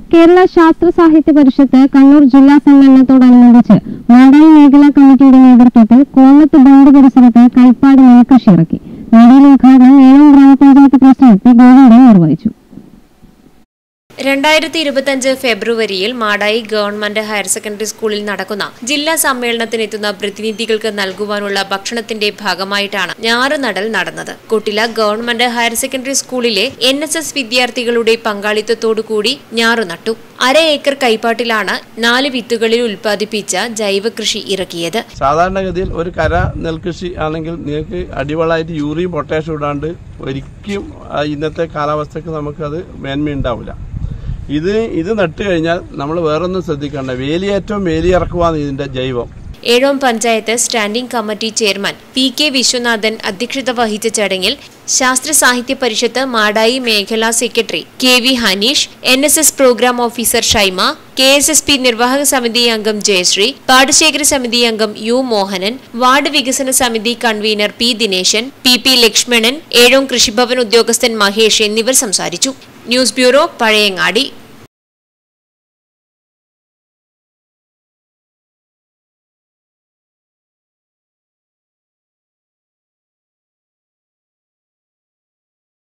കേരള ശാസ്ത്ര സാഹിത്യ പരിഷത്ത് കണ്ണൂർ ജില്ലാ സമ്മേളനത്തോടനുബന്ധിച്ച് മാടായി മേഖലാ കമ്മിറ്റിയുടെ നേതൃത്വത്തിൽ കോന്നത്ത് ബണ്ട് പരിസരത്ത് കൈപ്പാട് നെൽകൃഷി ഇറക്കി മേടയിൽ ഉദ്ഘാടനം ഏഴാം ഗ്രാമപഞ്ചായത്ത് പ്രസിഡന്റ് പി ഗോവിന്ദൻ നിർവഹിച്ചു രണ്ടായിരത്തി ഇരുപത്തിയഞ്ച് ഫെബ്രുവരിയിൽ മാടായി ഗവൺമെന്റ് ഹയർ സെക്കൻഡറി സ്കൂളിൽ നടക്കുന്ന ജില്ലാ സമ്മേളനത്തിനെത്തുന്ന പ്രതിനിധികൾക്ക് നൽകുവാനുള്ള ഭക്ഷണത്തിന്റെ ഭാഗമായിട്ടാണ് ഞാറുനടൽ നടന്നത് കുട്ടില ഗവൺമെന്റ് ഹയർ സെക്കൻഡറി സ്കൂളിലെ എൻ എസ് എസ് വിദ്യാർത്ഥികളുടെ പങ്കാളിത്തത്തോടുകൂടി ഞാറു നട്ടു അര ഏക്കർ കൈപ്പാട്ടിലാണ് നാല് വിത്തുകളിൽ ഉൽപ്പാദിപ്പിച്ച ജൈവ കൃഷി ഇറക്കിയത് സാധാരണഗതിയിൽ ഒരു കര നെൽകൃഷി ആണെങ്കിൽ നിങ്ങൾക്ക് അടിവളമായിട്ട് യൂറിയും പൊട്ടാഷ്യം ഇടാണ്ട് ഒരിക്കലും ആ ഇന്നത്തെ കാലാവസ്ഥക്ക് നമുക്കത് മേന്മയുണ്ടാവില്ല ഇത് ഇത് നട്ട് കഴിഞ്ഞാൽ നമ്മൾ വേറൊന്നും ശ്രദ്ധിക്കണ്ട വേലിയേറ്റവും വേലിയിറക്കുവാണ് ഇതിന്റെ ജൈവം Ezhome panchayat standing committee chairman P K Viswanathan അധ്യക്ഷത വഹിച്ച ചടങ്ങിൽ ശാസ്ത്ര സാഹിത്യ പരിഷത്ത് മാടായി മേഖലാ secretary K V Haneesh N S S programme officer Shaima K S S P നിർവാഹക സമിതി അംഗം ജയശ്രീ പാടശേഖര സമിതി അംഗം യു മോഹനൻ വാർഡ് വികസന സമിതി convenor P Dineshan P P Lakshmanan Ezhome Krishibhavan ഉദ്യോഗസ്ഥൻ മഹേഷ് എന്നിവർ സംസാരിച്ചു ന്യൂസ് ബ്യൂറോ പഴയങ്ങാടി